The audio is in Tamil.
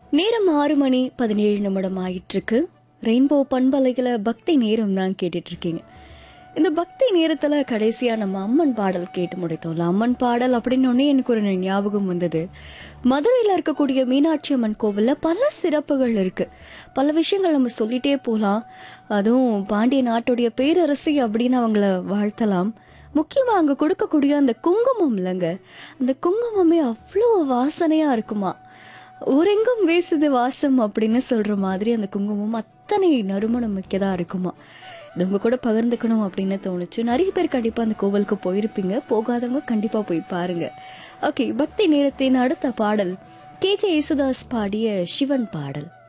நேரம் ஆறு மணி பதினேழு நிமிடம் ஆயிட்டிருக்கு ரெயின்போ பண்பலைகளை பக்தி நேரம் தான் கேட்டுட்டு இருக்கீங்க இந்த பக்தி நேரத்துல கடைசியா நம்ம அம்மன் பாடல் கேட்டு முடித்தோம்ல அம்மன் பாடல் அப்படின்னு உடனே எனக்கு ஒரு ஞாபகம் வந்தது மதுரையில இருக்கக்கூடிய மீனாட்சி அம்மன் கோவில்ல பல சிறப்புகள் இருக்கு பல விஷயங்கள் நம்ம சொல்லிட்டே போலாம் அதுவும் பாண்டிய நாட்டுடைய பேரரசி அப்படின்னு அவங்கள வாழ்த்தலாம் முக்கியமா அங்க கொடுக்கக்கூடிய அந்த குங்குமம் இல்லைங்க அந்த குங்குமமே அவ்வளோ வாசனையா இருக்குமா ஊரெங்கும் வீசுது வாசம் அப்படின்னு சொல்ற மாதிரி அந்த குங்குமம் அத்தனை நறுமணம் மிக்கதா இருக்குமா இது உங்க கூட பகிர்ந்துக்கணும் அப்படின்னு தோணுச்சு நிறைய பேர் கண்டிப்பா அந்த கோவிலுக்கு போயிருப்பீங்க போகாதவங்க கண்டிப்பா போய் பாருங்க ஓகே பக்தி நேரத்தின் அடுத்த பாடல் கே ஜே யேசுதாஸ் பாடிய சிவன் பாடல்